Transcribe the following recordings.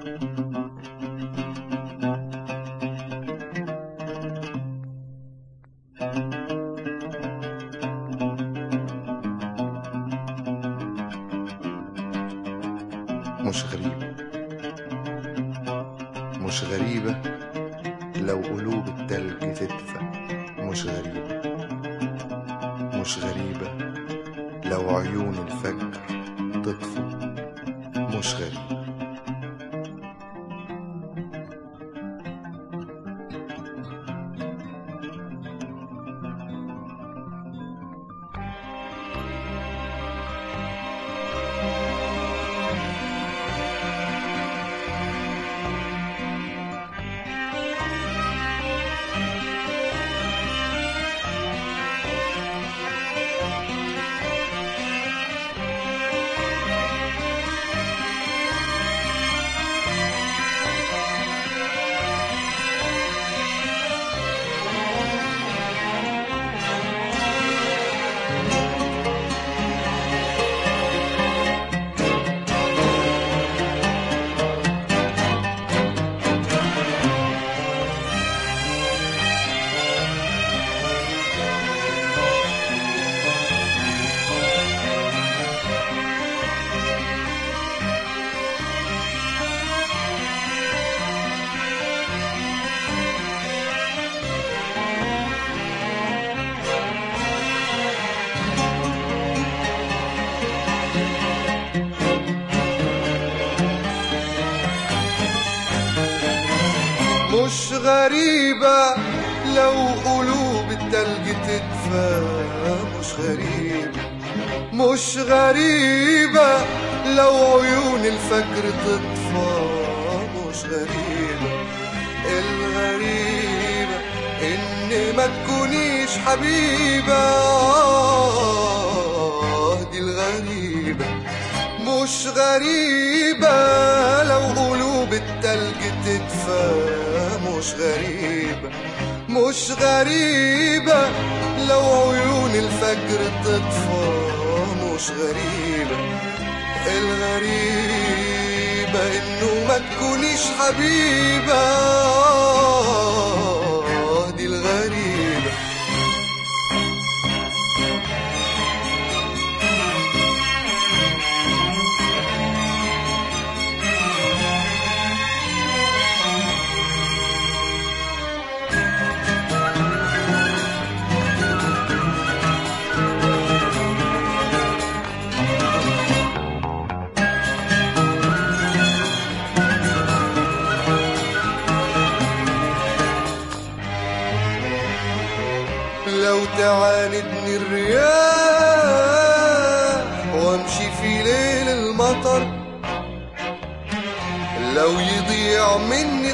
مش غريبة مش غريبة لو قلوب التلج تدفى مش غريبة مش غريبة لو عيون الفجر تطفو مش غريبة مش غريبة لو قلوب التلج تدفى مش غريبة مش غريبة لو عيون الفجر تطفى مش غريبة الغريبة إن ما تكونيش حبيبة آه، دي الغريبة مش غريبة لو قلوب التلج تدفى مش غريبة مش غريبة لو عيون الفجر تطفى مش غريبة الغريبة انه ما تكونيش حبيبة آه، دي الغريبة لو تعاندني الرياح وامشي في ليل المطر لو يضيع مني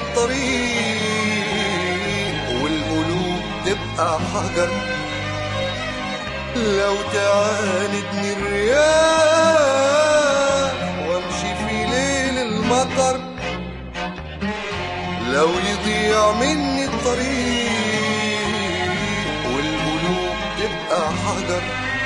الطريق والقلوب تبقى حجر لو تعاندني الرياح وامشي في ليل المطر لو يضيع مني الطريق والقلوب تبقى حجر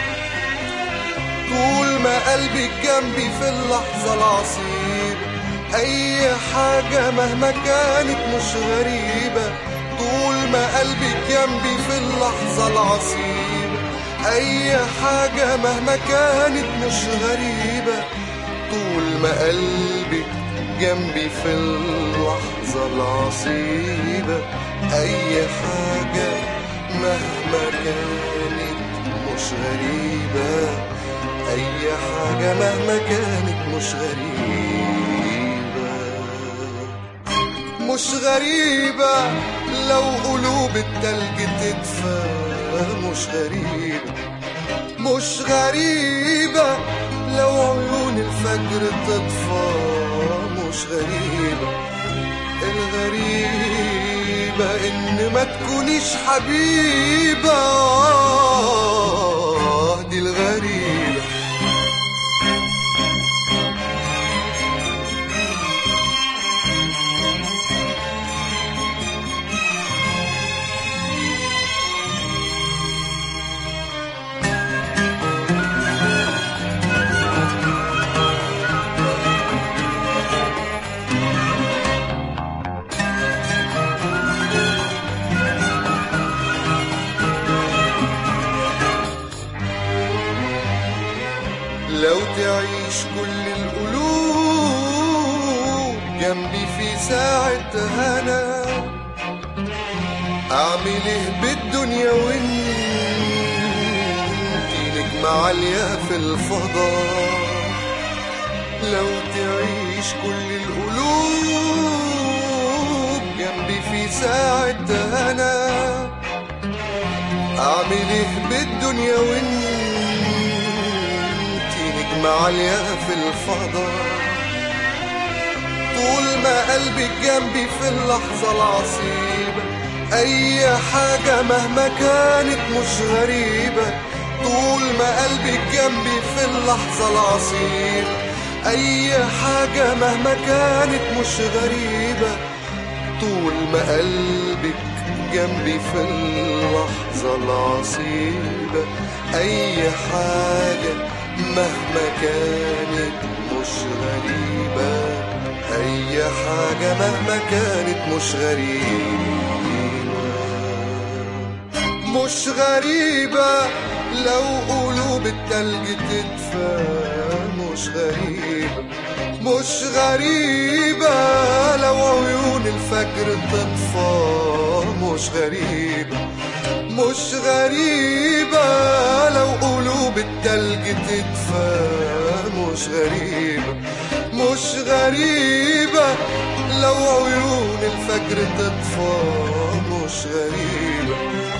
طول ما قلبك جنبي في اللحظة العصيبة أي حاجة مهما كانت مش غريبة طول ما قلبك جنبي في اللحظة العصيبة أي حاجة مهما كانت مش غريبة طول ما قلبك جنبي في اللحظة العصيبة أي حاجة مهما كانت مش غريبة أي حاجة مهما كانت مش غريبة مش غريبة لو قلوب التلج تدفى مش غريبة مش غريبة لو عيون الفجر تطفى مش غريبة الغريبة إن ما تكونيش حبيبة آه، دي الغريبة ساعة هنا أعمل إيه بالدنيا وإنتي نجمة عالية في الفضاء لو تعيش كل القلوب جنبي في ساعة هنا أعمل إيه بالدنيا وإنتي نجمة عالية في الفضاء طول ما قلبك جنبي في اللحظة العصيبة أي حاجة مهما كانت مش غريبة طول ما قلبك جنبي في اللحظة العصيبة أي حاجة مهما كانت مش غريبة طول ما قلبك جنبي في اللحظة العصيبة أي حاجة مهما كانت مش غريبة أي حاجة مهما كانت مش غريبة مش غريبة لو قلوب التلج تدفى مش غريبة مش غريبة لو عيون الفجر تطفى مش غريبة مش غريبة لو قلوب التلج تدفى مش غريبة مش غريبة لو عيون الفجر تطفى مش غريبة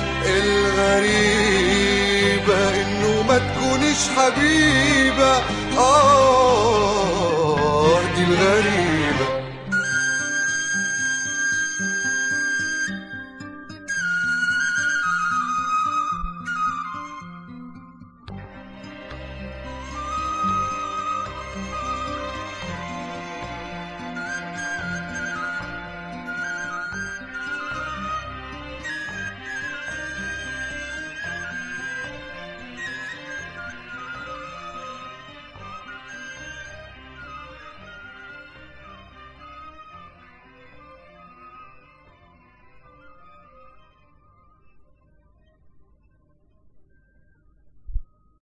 الغريبة انه ما تكونش حبيبة اه دي الغريبة